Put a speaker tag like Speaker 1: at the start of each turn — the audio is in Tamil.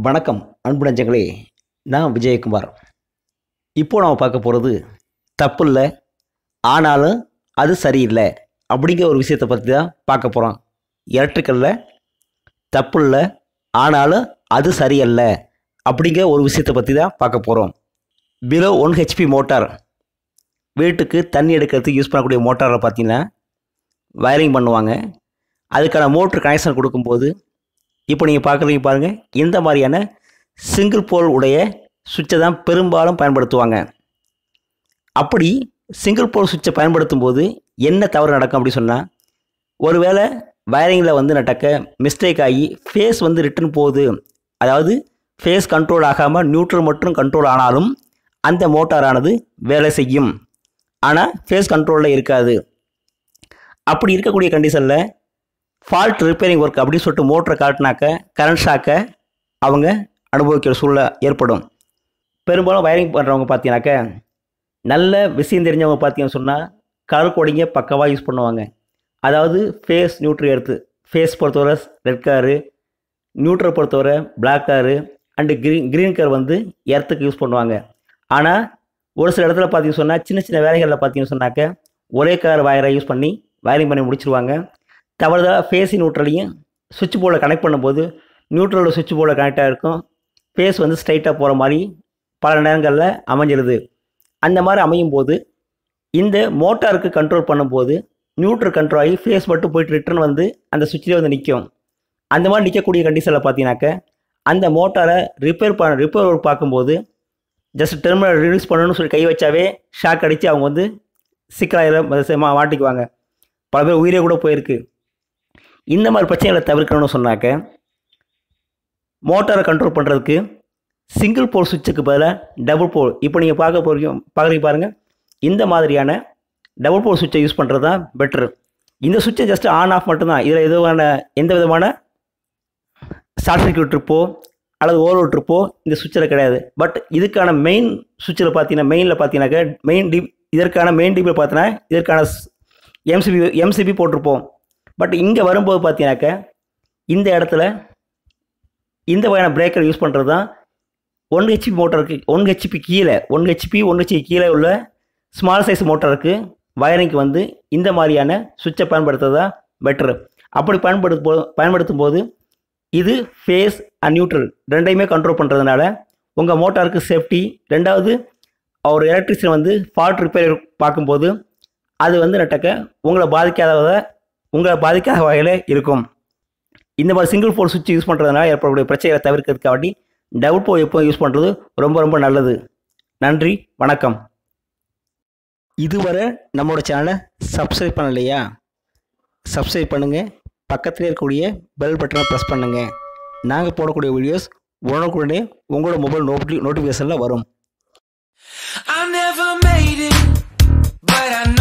Speaker 1: வணக்கம் அன்பு நெஞ்சங்களே நான் விஜயகுமார் இப்போ நம்ம பார்க்க போகிறது தப்பு இல்லை ஆனாலும் அது சரியில்லை அப்படிங்கிற ஒரு விஷயத்தை பற்றி தான் பார்க்க போகிறோம் எலக்ட்ரிக்கலில் தப்பு இல்லை ஆனாலும் அது சரியல்ல அப்படிங்கிற ஒரு விஷயத்தை பற்றி தான் பார்க்க போகிறோம் பிலோ ஒன் ஹெச்பி மோட்டார் வீட்டுக்கு தண்ணி எடுக்கிறதுக்கு யூஸ் பண்ணக்கூடிய மோட்டாரில் பார்த்தீங்கன்னா வயரிங் பண்ணுவாங்க அதுக்கான மோட்ரு கனெக்ஷன் கொடுக்கும்போது இப்போ நீங்கள் பார்க்குறீங்க பாருங்கள் இந்த மாதிரியான சிங்கிள் போல் உடைய சுவிட்சை தான் பெரும்பாலும் பயன்படுத்துவாங்க அப்படி சிங்கிள் போல் சுவிட்சை பயன்படுத்தும் போது என்ன தவறு நடக்கும் அப்படி சொன்னால் ஒருவேளை வயரிங்கில் வந்து நட்டக்க மிஸ்டேக் ஆகி ஃபேஸ் வந்து ரிட்டர்ன் போகுது அதாவது ஃபேஸ் கண்ட்ரோல் ஆகாமல் நியூட்ரல் மட்டும் கண்ட்ரோல் ஆனாலும் அந்த மோட்டாரானது வேலை செய்யும் ஆனால் ஃபேஸ் கண்ட்ரோலில் இருக்காது அப்படி இருக்கக்கூடிய கண்டிஷனில் ஃபால்ட் ரிப்பேரிங் ஒர்க் அப்படின்னு சொல்லிட்டு மோட்டரை காட்டினாக்க கரண்ட் ஷாக்கை அவங்க அனுபவிக்கிற சூழ்நிலை ஏற்படும் பெரும்பாலும் வயரிங் பண்ணுறவங்க பார்த்தீங்கன்னாக்க நல்ல விஷயம் தெரிஞ்சவங்க பார்த்தீங்கன்னு சொன்னால் கலர் கோடிங்க பக்கவாக யூஸ் பண்ணுவாங்க அதாவது ஃபேஸ் நியூட்ரி எடுத்து ஃபேஸ் பொறுத்தவரை ரெட் காரு நியூட்ரல் பொறுத்தவரை பிளாக் காரு அண்டு க்ரீன் க்ரீன் கார் வந்து எர்த்துக்கு யூஸ் பண்ணுவாங்க ஆனால் ஒரு சில இடத்துல பார்த்தீங்கன்னு சொன்னால் சின்ன சின்ன வேலைகளில் பார்த்தீங்கன்னு சொன்னாக்க ஒரே கார் வயரை யூஸ் பண்ணி வயரிங் பண்ணி முடிச்சிருவாங்க தவறுதலாக ஃபேஸி நியூட்ரலையும் சுவிட்ச் போர்டில் கனெக்ட் பண்ணும்போது நியூட்ரலோட சுவிட்ச் போர்டில் கனெக்டாக இருக்கும் ஃபேஸ் வந்து ஸ்ட்ரைட்டாக போகிற மாதிரி பல நேரங்களில் அமைஞ்சிருது அந்த மாதிரி அமையும் போது இந்த மோட்டாருக்கு கண்ட்ரோல் பண்ணும்போது நியூட்ரல் கண்ட்ரோல் ஆகி ஃபேஸ் மட்டும் போயிட்டு ரிட்டர்ன் வந்து அந்த சுவிட்சிலே வந்து நிற்கும் அந்த மாதிரி நிற்கக்கூடிய கண்டிஷனில் பார்த்தீங்கன்னாக்க அந்த மோட்டாரை ரிப்பேர் பண்ண ரிப்பேர் ஒர்க் பார்க்கும்போது ஜஸ்ட் டெர்மினல் ரிலீஸ் பண்ணணும்னு சொல்லி கை வச்சாவே ஷாக் அடித்து அவங்க வந்து சிக்கலாயிரம் மாட்டிக்குவாங்க பல பேர் உயிரே கூட போயிருக்கு இந்த மாதிரி பிரச்சனைகளை தவிர்க்கணும்னு சொன்னாக்க மோட்டாரை கண்ட்ரோல் பண்ணுறதுக்கு சிங்கிள் போல் சுவிட்சுக்கு பதிலாக டபுள் போல் இப்போ நீங்கள் பார்க்க போகிறீங்க பார்க்குறீங்க பாருங்கள் இந்த மாதிரியான டபுள் போல் சுவிட்சை யூஸ் பண்ணுறது தான் பெட்ரு இந்த சுவிட்சை ஜஸ்ட் ஆன் ஆஃப் மட்டும்தான் இதில் எதுவான எந்த விதமான ஷார்ட் சர்க்யூட் ட்ரிப்போ அல்லது ஓவர் ட்ரிப்போ இந்த சுவிட்சில் கிடையாது பட் இதுக்கான மெயின் சுவிட்சில் பார்த்தீங்கன்னா மெயினில் பார்த்தீங்கன்னாக்க மெயின் டிப் இதற்கான மெயின் டிப்பில் பார்த்தீங்கன்னா இதற்கான எம்சிபி எம்சிபி போட்டிருப்போம் பட் இங்கே வரும்போது பார்த்தீங்கன்னாக்க இந்த இடத்துல இந்த வகையான பிரேக்கர் யூஸ் பண்ணுறது தான் ஒன் ஹெச்பி மோட்டருக்கு ஒன் ஹெச்பி கீழே ஒன் ஹெச்பி ஒன் ஹெச்பி கீழே உள்ள ஸ்மால் சைஸ் மோட்டருக்கு வயரிங்க்கு வந்து இந்த மாதிரியான சுவிட்சை பயன்படுத்துறது தான் பெட்ரு அப்படி பயன்படுத்தும் போ பயன்படுத்தும் போது இது ஃபேஸ் அண்ட் நியூட்ரல் ரெண்டையுமே கண்ட்ரோல் பண்ணுறதுனால உங்கள் மோட்டாருக்கு சேஃப்டி ரெண்டாவது ஒரு எலக்ட்ரிஷியன் வந்து ஃபால்ட் ரிப்பேர் பார்க்கும்போது அது வந்து நட்டக்க உங்களை பாதிக்காத உங்களை பாதிக்காத வகையில் இருக்கும் இந்த மாதிரி சிங்கிள் போல் சுவிட்ச் யூஸ் பண்ணுறதுனால ஏற்படக்கூடிய பிரச்சனைகளை தவிர்க்கிறதுக்காண்டி டபுள் போல் எப்போ யூஸ் பண்ணுறது ரொம்ப ரொம்ப நல்லது நன்றி வணக்கம் இதுவரை நம்மளோட சேனலை சப்ஸ்கிரைப் பண்ணலையா சப்ஸ்கிரைப் பண்ணுங்கள் பக்கத்தில் இருக்கக்கூடிய பெல் பட்டனை ப்ரெஸ் பண்ணுங்கள் நாங்கள் போடக்கூடிய வீடியோஸ் உடனுக்குடனே உங்களோட மொபைல் நோட்டி நோட்டிஃபிகேஷனில் வரும்
Speaker 2: I never made it, but I know.